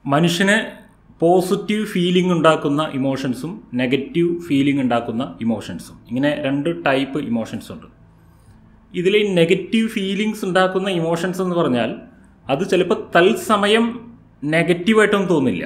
മനുഷ്യന് positive feeling ഉണ്ടാക്കുന്ന ഇമോഷൻസും negative feeling ഉണ്ടാക്കുന്ന ഇമോഷൻസും ഇങ്ങനെ രണ്ട് ടൈപ്പ് ഇമോഷൻസ് ഉണ്ട് ഇതിൽ ഈ നെഗറ്റീവ് ഫീലിങ്സ് ഉണ്ടാക്കുന്ന ഇമോഷൻസ് എന്ന് പറഞ്ഞാൽ അത് ചിലപ്പോൾ തത്സമയം നെഗറ്റീവായിട്ടൊന്നും തോന്നില്ല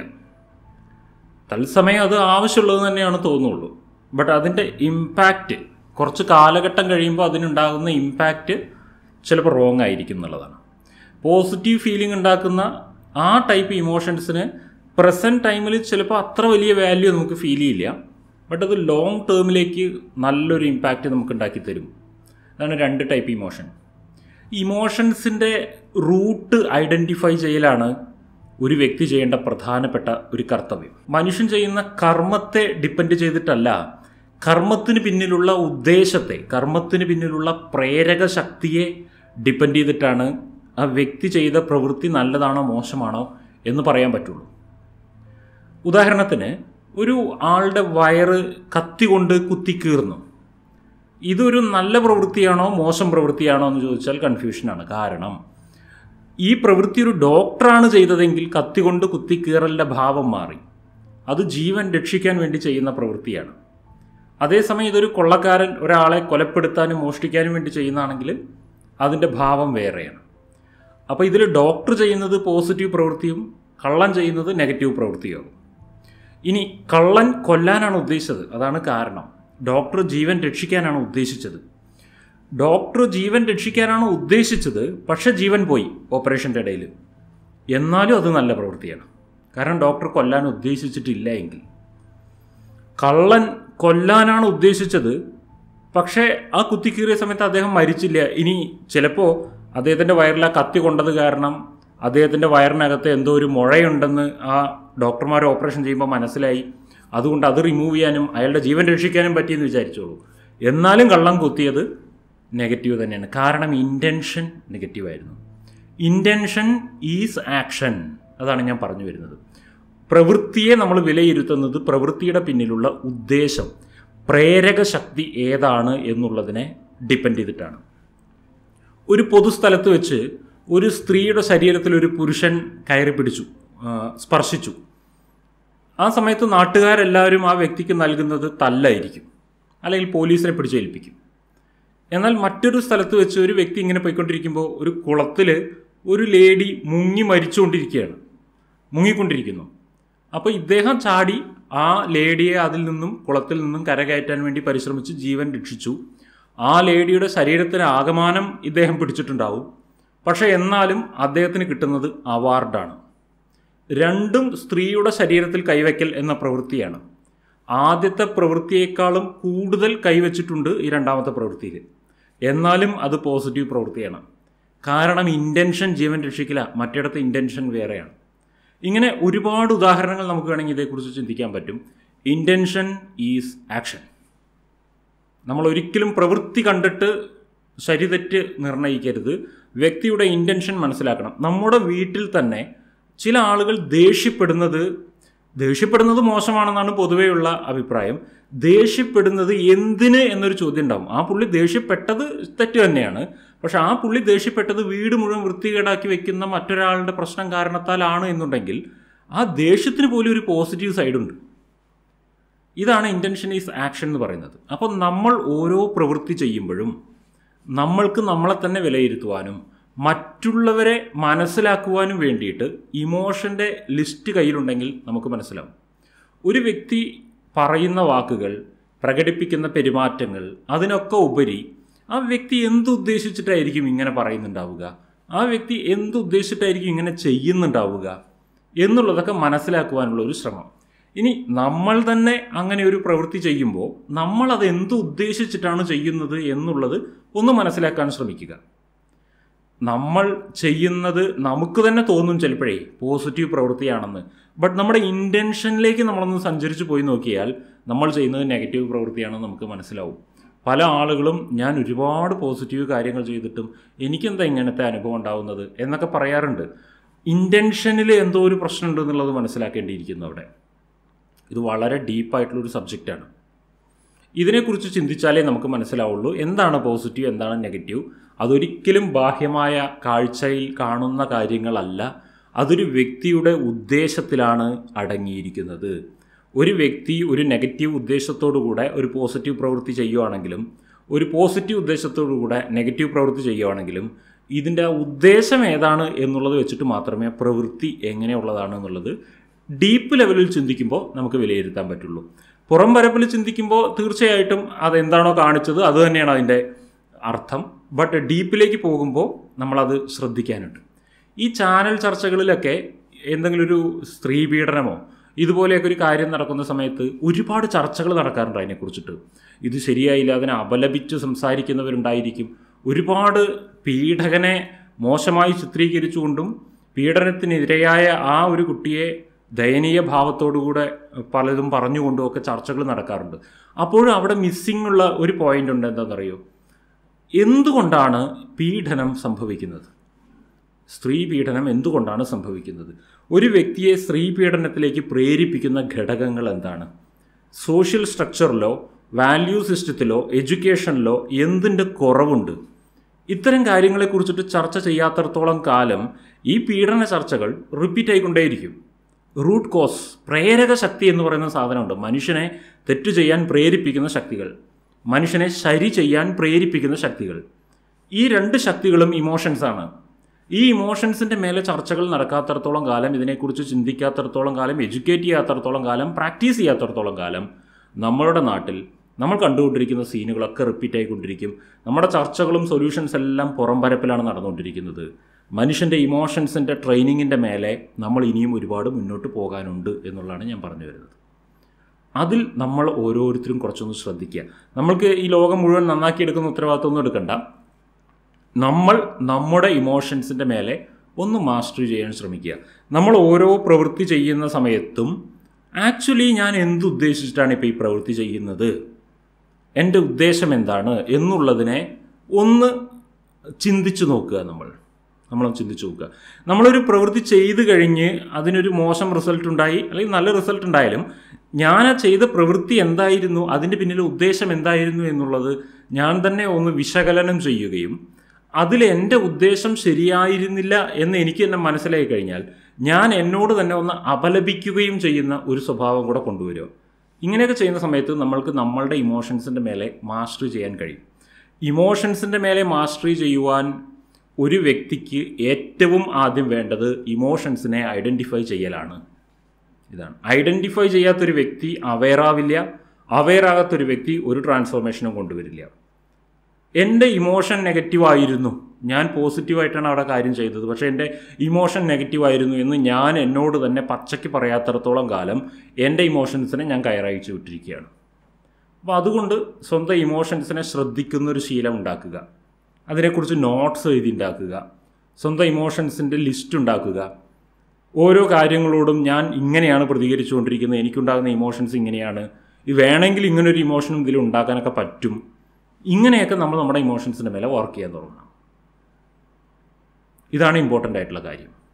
തത്സമയം അത് ആവശ്യമുള്ളത് തന്നെയാണ് തോന്നുള്ളൂ ബട്ട് അതിൻ്റെ ഇമ്പാക്റ്റ് കുറച്ച് കാലഘട്ടം കഴിയുമ്പോൾ അതിനുണ്ടാകുന്ന ഇമ്പാക്റ്റ് ചിലപ്പോൾ റോങ് ആയിരിക്കും എന്നുള്ളതാണ് പോസിറ്റീവ് ഫീലിംഗ് ഉണ്ടാക്കുന്ന ആ ടൈപ്പ് ഇമോഷൻസിന് പ്രസൻറ്റ് ടൈമിൽ ചിലപ്പോൾ അത്ര വലിയ വാല്യൂ നമുക്ക് ഫീൽ ചെയ്യില്ല ബട്ട് അത് ലോങ് ടേമിലേക്ക് നല്ലൊരു ഇമ്പാക്റ്റ് നമുക്ക് ഉണ്ടാക്കി തരും അതാണ് രണ്ട് ടൈപ്പ് ഇമോഷൻ ഇമോഷൻസിൻ്റെ റൂട്ട് ഐഡൻറ്റിഫൈ ചെയ്യലാണ് ഒരു വ്യക്തി ചെയ്യേണ്ട പ്രധാനപ്പെട്ട ഒരു കർത്തവ്യം മനുഷ്യൻ ചെയ്യുന്ന കർമ്മത്തെ ഡിപ്പെൻഡ് ചെയ്തിട്ടല്ല കർമ്മത്തിന് പിന്നിലുള്ള ഉദ്ദേശത്തെ കർമ്മത്തിന് പിന്നിലുള്ള പ്രേരക ശക്തിയെ ഡിപ്പെൻഡ് ചെയ്തിട്ടാണ് ആ വ്യക്തി ചെയ്ത പ്രവൃത്തി നല്ലതാണോ മോശമാണോ എന്ന് പറയാൻ പറ്റുള്ളൂ ഉദാഹരണത്തിന് ഒരു ആളുടെ വയറ് കത്തി കൊണ്ട് കുത്തിക്കീർന്നു ഇതൊരു നല്ല പ്രവൃത്തിയാണോ മോശം പ്രവൃത്തിയാണോ എന്ന് ചോദിച്ചാൽ കൺഫ്യൂഷനാണ് കാരണം ഈ പ്രവൃത്തി ഒരു ഡോക്ടറാണ് ചെയ്തതെങ്കിൽ കത്തി കൊണ്ട് കുത്തിക്കീറലിൻ്റെ ഭാവം മാറി അത് ജീവൻ രക്ഷിക്കാൻ വേണ്ടി ചെയ്യുന്ന പ്രവൃത്തിയാണ് അതേസമയം ഇതൊരു കൊള്ളക്കാരൻ ഒരാളെ കൊലപ്പെടുത്താനും മോഷ്ടിക്കാനും വേണ്ടി ചെയ്യുന്നതാണെങ്കിൽ അതിൻ്റെ ഭാവം വേറെയാണ് അപ്പോൾ ഇതിൽ ഡോക്ടർ ചെയ്യുന്നത് പോസിറ്റീവ് പ്രവൃത്തിയും കള്ളൻ ചെയ്യുന്നത് നെഗറ്റീവ് പ്രവൃത്തിയാകും ഇനി കള്ളൻ കൊല്ലാനാണ് ഉദ്ദേശിച്ചത് അതാണ് കാരണം ഡോക്ടർ ജീവൻ രക്ഷിക്കാനാണ് ഉദ്ദേശിച്ചത് ഡോക്ടർ ജീവൻ രക്ഷിക്കാനാണ് ഉദ്ദേശിച്ചത് പക്ഷെ ജീവൻ പോയി ഓപ്പറേഷൻ്റെ ഇടയിൽ എന്നാലും അത് നല്ല പ്രവൃത്തിയാണ് കാരണം ഡോക്ടർ കൊല്ലാൻ ഉദ്ദേശിച്ചിട്ടില്ല എങ്കിൽ കള്ളൻ കൊല്ലാനാണ് ഉദ്ദേശിച്ചത് പക്ഷേ ആ കുത്തിക്കീറിയ സമയത്ത് അദ്ദേഹം മരിച്ചില്ല ഇനി ചിലപ്പോൾ അദ്ദേഹത്തിൻ്റെ വയറിൽ ആ കത്തി കൊണ്ടത് കാരണം അദ്ദേഹത്തിൻ്റെ വയറിനകത്ത് എന്തോ ഒരു മുഴയുണ്ടെന്ന് ആ ഡോക്ടർമാർ ഓപ്പറേഷൻ ചെയ്യുമ്പോൾ മനസ്സിലായി അതുകൊണ്ട് അത് റിമൂവ് ചെയ്യാനും അയാളുടെ ജീവൻ രക്ഷിക്കാനും പറ്റിയെന്ന് വിചാരിച്ചോളൂ എന്നാലും കള്ളം കുത്തിയത് നെഗറ്റീവ് തന്നെയാണ് കാരണം ഇൻറ്റൻഷൻ നെഗറ്റീവായിരുന്നു ഇൻറ്റൻഷൻ ഈസ് ആക്ഷൻ അതാണ് ഞാൻ പറഞ്ഞു വരുന്നത് പ്രവൃത്തിയെ നമ്മൾ വിലയിരുത്തുന്നത് പ്രവൃത്തിയുടെ പിന്നിലുള്ള ഉദ്ദേശം പ്രേരക ശക്തി ഏതാണ് എന്നുള്ളതിനെ ഡിപ്പെൻഡ് ചെയ്തിട്ടാണ് ഒരു പൊതുസ്ഥലത്ത് വെച്ച് ഒരു സ്ത്രീയുടെ ശരീരത്തിൽ ഒരു പുരുഷൻ കയറി പിടിച്ചു ആ, സ്പർശിച്ചു ആ സമയത്ത് നാട്ടുകാരെല്ലാവരും ആ വ്യക്തിക്ക് നൽകുന്നത് തല്ലായിരിക്കും അല്ലെങ്കിൽ പോലീസിനെ പിടിച്ചേൽപ്പിക്കും എന്നാൽ മറ്റൊരു സ്ഥലത്ത് വെച്ച് ഒരു വ്യക്തി ഇങ്ങനെ പോയിക്കൊണ്ടിരിക്കുമ്പോൾ ഒരു കുളത്തിൽ ഒരു ലേഡി മുങ്ങി മരിച്ചുകൊണ്ടിരിക്കുകയാണ് മുങ്ങിക്കൊണ്ടിരിക്കുന്നു അപ്പോൾ ഇദ്ദേഹം ചാടി ആ ലേഡിയെ അതിൽ നിന്നും കുളത്തിൽ നിന്നും കരകയറ്റാൻ വേണ്ടി പരിശ്രമിച്ച് ജീവൻ രക്ഷിച്ചു ആ ലേഡിയുടെ ശരീരത്തിന് ആകമാനം ഇദ്ദേഹം പിടിച്ചിട്ടുണ്ടാവും പക്ഷേ എന്നാലും അദ്ദേഹത്തിന് കിട്ടുന്നത് അവാർഡാണ് രണ്ടും സ്ത്രീയുടെ ശരീരത്തിൽ കൈവയ്ക്കൽ എന്ന പ്രവൃത്തിയാണ് ആദ്യത്തെ പ്രവൃത്തിയേക്കാളും കൂടുതൽ കൈവച്ചിട്ടുണ്ട് ഈ രണ്ടാമത്തെ പ്രവൃത്തിയിൽ എന്നാലും അത് പോസിറ്റീവ് പ്രവൃത്തിയാണ് കാരണം ഇൻറ്റൻഷൻ ജീവൻ രക്ഷിക്കില്ല മറ്റിടത്ത് ഇൻറ്റൻഷൻ വേറെയാണ് ഇങ്ങനെ ഒരുപാട് ഉദാഹരണങ്ങൾ നമുക്ക് വേണമെങ്കിൽ ഇതേക്കുറിച്ച് ചിന്തിക്കാൻ പറ്റും ഇൻറ്റൻഷൻ ഈസ് ആക്ഷൻ നമ്മൾ ഒരിക്കലും പ്രവൃത്തി കണ്ടിട്ട് ശരിതെറ്റ് നിർണ്ണയിക്കരുത് വ്യക്തിയുടെ ഇൻറ്റൻഷൻ മനസ്സിലാക്കണം നമ്മുടെ വീട്ടിൽ തന്നെ ചില ആളുകൾ ദേഷ്യപ്പെടുന്നത് ദേഷ്യപ്പെടുന്നത് മോശമാണെന്നാണ് പൊതുവെയുള്ള അഭിപ്രായം ദേഷ്യപ്പെടുന്നത് എന്തിന് എന്നൊരു ചോദ്യം ഉണ്ടാവും ആ പുള്ളി ദേഷ്യപ്പെട്ടത് തെറ്റ് തന്നെയാണ് പക്ഷെ ആ പുള്ളി ദേഷ്യപ്പെട്ടത് വീട് മുഴുവൻ വൃത്തികേടാക്കി വെക്കുന്ന മറ്റൊരാളുടെ പ്രശ്നം കാരണത്താലാണ് എന്നുണ്ടെങ്കിൽ ആ ദേഷ്യത്തിന് പോലും ഒരു പോസിറ്റീവ് സൈഡുണ്ട് ഇതാണ് ഇൻറ്റൻഷൻ ഈസ് ആക്ഷൻ എന്ന് പറയുന്നത് അപ്പോൾ നമ്മൾ ഓരോ പ്രവൃത്തി ചെയ്യുമ്പോഴും നമ്മൾക്ക് നമ്മളെ തന്നെ വിലയിരുത്തുവാനും മറ്റുള്ളവരെ മനസ്സിലാക്കുവാനും വേണ്ടിയിട്ട് ഇമോഷൻ്റെ ലിസ്റ്റ് കയ്യിലുണ്ടെങ്കിൽ നമുക്ക് മനസ്സിലാവും ഒരു വ്യക്തി പറയുന്ന വാക്കുകൾ പ്രകടിപ്പിക്കുന്ന പെരുമാറ്റങ്ങൾ അതിനൊക്കെ ഉപരി ആ വ്യക്തി എന്തുദ്ദേശിച്ചിട്ടായിരിക്കും ഇങ്ങനെ പറയുന്നുണ്ടാവുക ആ വ്യക്തി എന്തുദ്ദേശിച്ചിട്ടായിരിക്കും ഇങ്ങനെ ചെയ്യുന്നുണ്ടാവുക എന്നുള്ളതൊക്കെ മനസ്സിലാക്കുവാനുള്ള ഒരു ശ്രമം ഇനി നമ്മൾ തന്നെ അങ്ങനെ ഒരു പ്രവൃത്തി ചെയ്യുമ്പോൾ നമ്മൾ അത് എന്ത് ഉദ്ദേശിച്ചിട്ടാണ് ചെയ്യുന്നത് എന്നുള്ളത് ഒന്ന് മനസ്സിലാക്കാൻ ശ്രമിക്കുക നമ്മൾ ചെയ്യുന്നത് നമുക്ക് തന്നെ തോന്നും ചിലപ്പോഴേ പോസിറ്റീവ് പ്രവൃത്തിയാണെന്ന് ബട്ട് നമ്മുടെ ഇൻറ്റൻഷനിലേക്ക് നമ്മളൊന്ന് സഞ്ചരിച്ച് പോയി നോക്കിയാൽ നമ്മൾ ചെയ്യുന്നത് നെഗറ്റീവ് പ്രവൃത്തിയാണെന്ന് നമുക്ക് മനസ്സിലാവും പല ആളുകളും ഞാൻ ഒരുപാട് പോസിറ്റീവ് കാര്യങ്ങൾ ചെയ്തിട്ടും എനിക്കെന്താ ഇങ്ങനത്തെ അനുഭവം ഉണ്ടാവുന്നത് എന്നൊക്കെ പറയാറുണ്ട് ഇൻറ്റൻഷനിൽ എന്തോ ഒരു പ്രശ്നമുണ്ട് എന്നുള്ളത് മനസ്സിലാക്കേണ്ടിയിരിക്കുന്നു അവിടെ ഇത് വളരെ ഡീപ്പായിട്ടുള്ളൊരു സബ്ജക്റ്റാണ് ഇതിനെക്കുറിച്ച് ചിന്തിച്ചാലേ നമുക്ക് മനസ്സിലാവുള്ളൂ എന്താണ് പോസിറ്റീവ് എന്താണ് നെഗറ്റീവ് അതൊരിക്കലും ബാഹ്യമായ കാഴ്ചയിൽ കാണുന്ന കാര്യങ്ങളല്ല അതൊരു വ്യക്തിയുടെ ഉദ്ദേശത്തിലാണ് അടങ്ങിയിരിക്കുന്നത് ഒരു വ്യക്തി ഒരു നെഗറ്റീവ് ഉദ്ദേശത്തോടു കൂടെ ഒരു പോസിറ്റീവ് പ്രവൃത്തി ചെയ്യുവാണെങ്കിലും ഒരു പോസിറ്റീവ് ഉദ്ദേശത്തോടു കൂടെ നെഗറ്റീവ് പ്രവൃത്തി ചെയ്യുവാണെങ്കിലും ഇതിൻ്റെ ആ ഉദ്ദേശം ഏതാണ് എന്നുള്ളത് വെച്ചിട്ട് മാത്രമേ പ്രവൃത്തി എങ്ങനെയുള്ളതാണ് എന്നുള്ളത് ഡീപ്പ് ലെവലിൽ ചിന്തിക്കുമ്പോൾ നമുക്ക് വിലയിരുത്താൻ പറ്റുള്ളൂ പുറം പരപ്പിൽ ചിന്തിക്കുമ്പോൾ തീർച്ചയായിട്ടും അതെന്താണോ കാണിച്ചത് അത് തന്നെയാണ് അതിൻ്റെ അർത്ഥം ബട്ട് ഡീപ്പിലേക്ക് പോകുമ്പോൾ നമ്മളത് ശ്രദ്ധിക്കാനുണ്ട് ഈ ചാനൽ ചർച്ചകളിലൊക്കെ എന്തെങ്കിലും ഒരു സ്ത്രീ പീഡനമോ ഇതുപോലെയൊക്കെ ഒരു കാര്യം നടക്കുന്ന സമയത്ത് ഒരുപാട് ചർച്ചകൾ നടക്കാറുണ്ട് അതിനെക്കുറിച്ചിട്ട് ഇത് ശരിയായില്ല അതിനെ അപലപിച്ച് സംസാരിക്കുന്നവരുണ്ടായിരിക്കും ഒരുപാട് പീഡകനെ മോശമായി ചിത്രീകരിച്ചുകൊണ്ടും പീഡനത്തിനെതിരെയായ ആ ഒരു കുട്ടിയെ ദയനീയ ഭാവത്തോടുകൂടെ പലതും പറഞ്ഞുകൊണ്ടും ഒക്കെ ചർച്ചകൾ നടക്കാറുണ്ട് അപ്പോഴും അവിടെ മിസ്സിംഗ് ഉള്ള ഒരു പോയിന്റ് ഉണ്ട് എന്താണെന്നറിയോ എന്തുകൊണ്ടാണ് പീഡനം സംഭവിക്കുന്നത് സ്ത്രീ പീഡനം എന്തുകൊണ്ടാണ് സംഭവിക്കുന്നത് ഒരു വ്യക്തിയെ സ്ത്രീ പീഡനത്തിലേക്ക് പ്രേരിപ്പിക്കുന്ന ഘടകങ്ങൾ എന്താണ് സോഷ്യൽ സ്ട്രക്ചറിലോ വാല്യൂ സിസ്റ്റത്തിലോ എഡ്യൂക്കേഷനിലോ എന്തിൻ്റെ കുറവുണ്ട് ഇത്തരം കാര്യങ്ങളെക്കുറിച്ചിട്ട് ചർച്ച ചെയ്യാത്തടത്തോളം കാലം ഈ പീഡന ചർച്ചകൾ റിപ്പീറ്റ് ആയിക്കൊണ്ടേയിരിക്കും റൂട്ട് കോസ് പ്രേരക ശക്തി എന്ന് പറയുന്ന സാധനമുണ്ട് മനുഷ്യനെ തെറ്റു ചെയ്യാൻ പ്രേരിപ്പിക്കുന്ന ശക്തികൾ മനുഷ്യനെ ശരി ചെയ്യാൻ പ്രേരിപ്പിക്കുന്ന ശക്തികൾ ഈ രണ്ട് ശക്തികളും ഇമോഷൻസ് ആണ് ഈ ഇമോഷൻസിൻ്റെ മേലെ ചർച്ചകൾ നടക്കാത്തടത്തോളം കാലം ഇതിനെക്കുറിച്ച് ചിന്തിക്കാത്തടത്തോളം കാലം എഡ്യൂക്കേറ്റ് ചെയ്യാത്തടത്തോളം കാലം പ്രാക്ടീസ് ചെയ്യാത്തടത്തോളം കാലം നമ്മളുടെ നാട്ടിൽ നമ്മൾ കണ്ടുകൊണ്ടിരിക്കുന്ന സീനുകളൊക്കെ റിപ്പീറ്റ് ആയിക്കൊണ്ടിരിക്കും നമ്മുടെ ചർച്ചകളും സൊല്യൂഷൻസ് എല്ലാം പുറം പരപ്പിലാണ് നടന്നുകൊണ്ടിരിക്കുന്നത് മനുഷ്യൻ്റെ ഇമോഷൻസിൻ്റെ ട്രെയിനിങ്ങിൻ്റെ മേലെ നമ്മൾ ഇനിയും ഒരുപാട് മുന്നോട്ട് പോകാനുണ്ട് എന്നുള്ളതാണ് ഞാൻ പറഞ്ഞു വരുന്നത് അതിൽ നമ്മൾ ഓരോരുത്തരും കുറച്ചൊന്ന് ശ്രദ്ധിക്കുക നമ്മൾക്ക് ഈ ലോകം മുഴുവൻ നന്നാക്കിയെടുക്കുന്ന ഉത്തരവാദിത്വമൊന്നും എടുക്കണ്ട നമ്മൾ നമ്മുടെ ഇമോഷൻസിൻ്റെ മേലെ ഒന്ന് മാസ്റ്റർ ചെയ്യാൻ ശ്രമിക്കുക നമ്മൾ ഓരോ പ്രവൃത്തി ചെയ്യുന്ന സമയത്തും ആക്ച്വലി ഞാൻ എന്തുദ്ദേശിച്ചിട്ടാണ് ഇപ്പോൾ ഈ പ്രവൃത്തി ചെയ്യുന്നത് എൻ്റെ ഉദ്ദേശം എന്താണ് എന്നുള്ളതിനെ ഒന്ന് ചിന്തിച്ചു നോക്കുക നമ്മൾ നമ്മളൊന്ന് ചിന്തിച്ചു നോക്കുക നമ്മളൊരു പ്രവൃത്തി ചെയ്തു കഴിഞ്ഞ് അതിനൊരു മോശം റിസൾട്ട് ഉണ്ടായി അല്ലെങ്കിൽ നല്ല റിസൾട്ട് ഉണ്ടായാലും ഞാൻ ആ ചെയ്ത പ്രവൃത്തി എന്തായിരുന്നു അതിൻ്റെ പിന്നിലെ ഉദ്ദേശം എന്തായിരുന്നു എന്നുള്ളത് ഞാൻ തന്നെ ഒന്ന് വിശകലനം ചെയ്യുകയും അതിൽ എൻ്റെ ഉദ്ദേശം ശരിയായിരുന്നില്ല എന്ന് എനിക്ക് തന്നെ മനസ്സിലായി കഴിഞ്ഞാൽ ഞാൻ എന്നോട് തന്നെ ഒന്ന് അപലപിക്കുകയും ചെയ്യുന്ന ഒരു സ്വഭാവം കൂടെ കൊണ്ടുവരിക ഇങ്ങനെയൊക്കെ ചെയ്യുന്ന സമയത്ത് നമ്മൾക്ക് നമ്മളുടെ ഇമോഷൻസിൻ്റെ മേലെ മാസ്റ്റർ ചെയ്യാൻ കഴിയും ഇമോഷൻസിൻ്റെ മേലെ മാസ്റ്ററി ചെയ്യുവാൻ ഒരു വ്യക്തിക്ക് ഏറ്റവും ആദ്യം വേണ്ടത് ഇമോഷൻസിനെ ഐഡൻറ്റിഫൈ ചെയ്യലാണ് ഇതാണ് ഐഡൻറ്റിഫൈ ചെയ്യാത്തൊരു വ്യക്തി അവെയർ ആവില്ല അവെയർ ആകാത്തൊരു വ്യക്തി ഒരു ട്രാൻസ്ഫോർമേഷനും കൊണ്ടുവരില്ല എൻ്റെ ഇമോഷൻ നെഗറ്റീവ് ആയിരുന്നു ഞാൻ പോസിറ്റീവായിട്ടാണ് അവിടെ കാര്യം ചെയ്തത് പക്ഷേ എൻ്റെ ഇമോഷൻ നെഗറ്റീവ് ആയിരുന്നു എന്ന് ഞാൻ എന്നോട് തന്നെ പച്ചയ്ക്ക് പറയാത്തിടത്തോളം കാലം എൻ്റെ ഇമോഷൻസിനെ ഞാൻ കയറയച്ചു വിട്ടിരിക്കുകയാണ് അപ്പോൾ അതുകൊണ്ട് സ്വന്തം ഇമോഷൻസിനെ ശ്രദ്ധിക്കുന്ന ഒരു ശീലം ഉണ്ടാക്കുക അതിനെക്കുറിച്ച് നോട്ട്സ് എഴുതി ഉണ്ടാക്കുക സ്വന്തം ഇമോഷൻസിൻ്റെ ലിസ്റ്റ് ഉണ്ടാക്കുക ഓരോ കാര്യങ്ങളോടും ഞാൻ ഇങ്ങനെയാണ് പ്രതികരിച്ചുകൊണ്ടിരിക്കുന്നത് എനിക്കുണ്ടാകുന്ന ഇമോഷൻസ് ഇങ്ങനെയാണ് ഇത് വേണമെങ്കിൽ ഇങ്ങനൊരു ഇമോഷനും ഇതിൽ ഉണ്ടാക്കാനൊക്കെ പറ്റും ഇങ്ങനെയൊക്കെ നമ്മൾ നമ്മുടെ ഇമോഷൻസിൻ്റെ മേലെ വർക്ക് ചെയ്യാൻ തുടങ്ങണം ഇതാണ് ഇമ്പോർട്ടൻ്റ് ആയിട്ടുള്ള കാര്യം